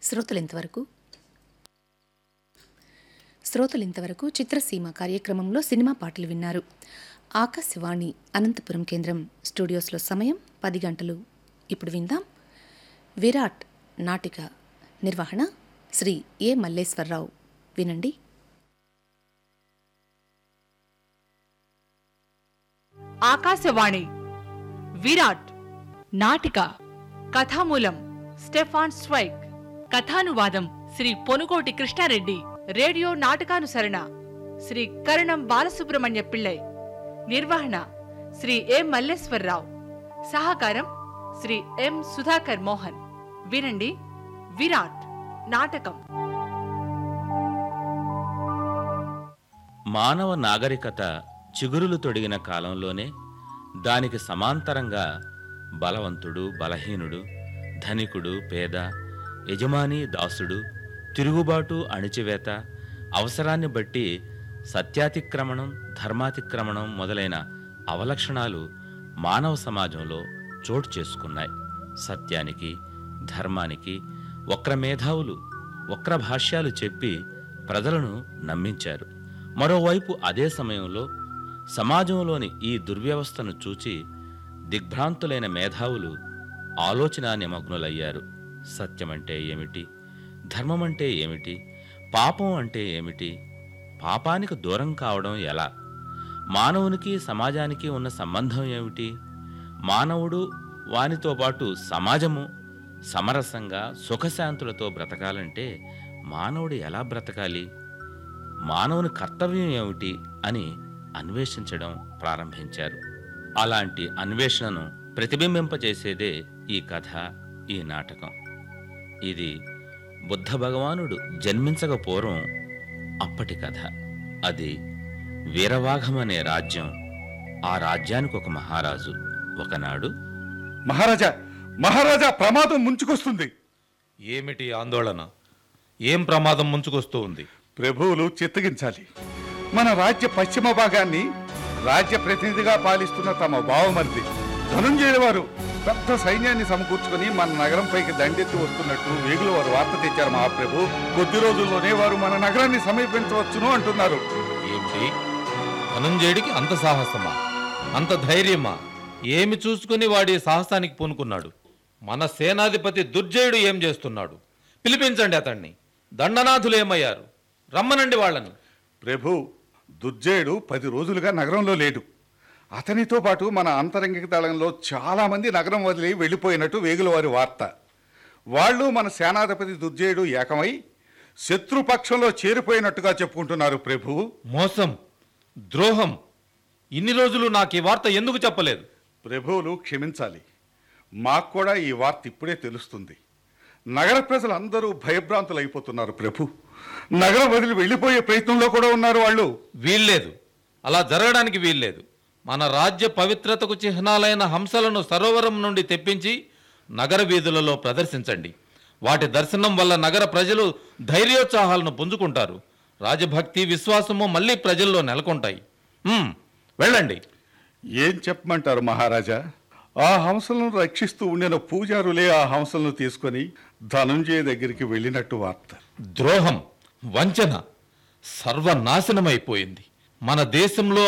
శ్రోతలు ఇంతవరకు శ్రోతలు ఇంతవరకు చిత్రసీమ కార్యక్రమంలో సినిమా పాటలు విన్నారు ఆకాశవాణి అనంతపురం కేంద్రం స్టూడియోస్లో సమయం పది గంటలు ఇప్పుడు విందాం విరాట్ నాటిక నిర్వహణ శ్రీ ఏ మల్లేశ్వరరావు వినండి ఆకాశవాణి విరాట్ నాటిక కథామూలం స్టెఫాన్ స్వైక్ కథానువాదం శ్రీ పొనుకోటి కృష్ణారెడ్డి రేడియో నాటకానుసరణ శ్రీ కరణం బాలసుబ్రహ్మణ్య పిళ్ళై నిర్వహణ శ్రీ ఎ మల్లేశ్వరరావు సహకారం శ్రీ ఎం సుధాకర్ మోహన్ వినండి విరాట్ నాటకం మానవ నాగరికత చిగురులు తొడిగిన కాలంలోనే దానికి సమాంతరంగా బలవంతుడు బలహీనుడు ధనికుడు పేద యజమాని దాసుడు తిరుగుబాటు అణిచివేత అవసరాన్ని బట్టి సత్యాతిక్రమణం ధర్మాతిక్రమణం మొదలైన అవలక్షణాలు మానవ సమాజంలో చోటు చేసుకున్నాయి సత్యానికి ధర్మానికి వక్రమేధావులు వక్రభాష్యాలు చెప్పి ప్రజలను నమ్మించారు మరోవైపు అదే సమయంలో సమాజంలోని ఈ దుర్వ్యవస్థను చూచి దిగ్భ్రాంతులైన మేధావులు ఆలోచన నిమగ్నులయ్యారు సత్యమంటే ఏమిటి ధర్మమంటే ఏమిటి పాపం అంటే ఏమిటి పాపానికి దూరం కావడం ఎలా మానవునికి సమాజానికి ఉన్న సంబంధం ఏమిటి మానవుడు వానితో పాటు సమాజము సమరసంగా సుఖశాంతులతో బ్రతకాలంటే మానవుడు ఎలా బ్రతకాలి మానవుని కర్తవ్యం ఏమిటి అని అన్వేషించడం ప్రారంభించారు అలాంటి అన్వేషణను ప్రతిబింబింపచేసేదే ఈ కథ ఈ నాటకం ఇది బుద్ధ భగవానుడు జన్మించక పూర్వం అప్పటి కథ అది వీరవాఘం అనే రాజ్యం ఆ రాజ్యానికి ఒక మహారాజు ఒకనాడు మహారాజా మహారాజా ప్రమాదం ముంచుకొస్తుంది ఏమిటి ఆందోళన ఏం ప్రమాదం ముంచుకొస్తూ ఉంది ప్రభువులు చిత్తగించాలి మన రాజ్య పశ్చిమ భాగాన్ని రాజ్య ప్రతినిధిగా పాలిస్తున్న తమ బావమరిది ధనుంజయుల వారు పెద్ద సైన్యాన్ని సమకూర్చుకొని మన నగరంపైకి దండెత్తి వస్తున్నట్టు వేగుల వారు వార్త తెచ్చారు మహాప్రభు కొద్ది రోజుల్లోనే వారు మన నగరాన్ని సమీపించవచ్చును అంటున్నారు ఏమిటి ధనంజయుడికి అంత సాహసమా అంత ధైర్యమా ఏమి చూసుకుని వాడి సాహసానికి పూనుకున్నాడు మన సేనాధిపతి దుర్జయుడు ఏం చేస్తున్నాడు పిలిపించండి అతన్ని దండనాథులు ఏమయ్యారు రమ్మనండి వాళ్ళని ప్రభు దుర్జయుడు పది రోజులుగా నగరంలో లేడు అతనితో పాటు మన అంతరంగిక దళంలో చాలా మంది నగరం వదిలి వెళ్ళిపోయినట్టు వేగుల వారి వార్త వాళ్ళు మన సేనాధిపతి దుర్జయుడు ఏకమై శత్రుపక్షంలో చేరిపోయినట్టుగా చెప్పుకుంటున్నారు ప్రభు మోసం ద్రోహం ఇన్ని రోజులు నాకు ఈ వార్త ఎందుకు చెప్పలేదు ప్రభువులు క్షమించాలి మాకు కూడా ఈ వార్త ఇప్పుడే తెలుస్తుంది నగర ప్రజలందరూ భయభ్రాంతులైపోతున్నారు ప్రభు నగరం వదిలి వెళ్ళిపోయే ప్రయత్నంలో కూడా ఉన్నారు వాళ్ళు వీల్లేదు అలా జరగడానికి వీల్లేదు మన రాజ్య పవిత్రతకు చిహ్నాలైన హంసలను సరోవరం నుండి తెప్పించి నగర వీధులలో ప్రదర్శించండి వాటి దర్శనం వల్ల నగర ప్రజలు ధైర్యోత్సాహాలను పుంజుకుంటారు రాజభక్తి విశ్వాసము మళ్ళీ ప్రజల్లో నెలకొంటాయి ఉమ్, వెళ్ళండి ఏం చెప్పమంటారు మహారాజా ఆ హంసలను రక్షిస్తూ ఉండిన పూజారులే ఆ హంసలను తీసుకొని ధనుంజయ దగ్గరికి వెళ్ళినట్టు వార్త ద్రోహం వంచన సర్వనాశనమైపోయింది మన దేశంలో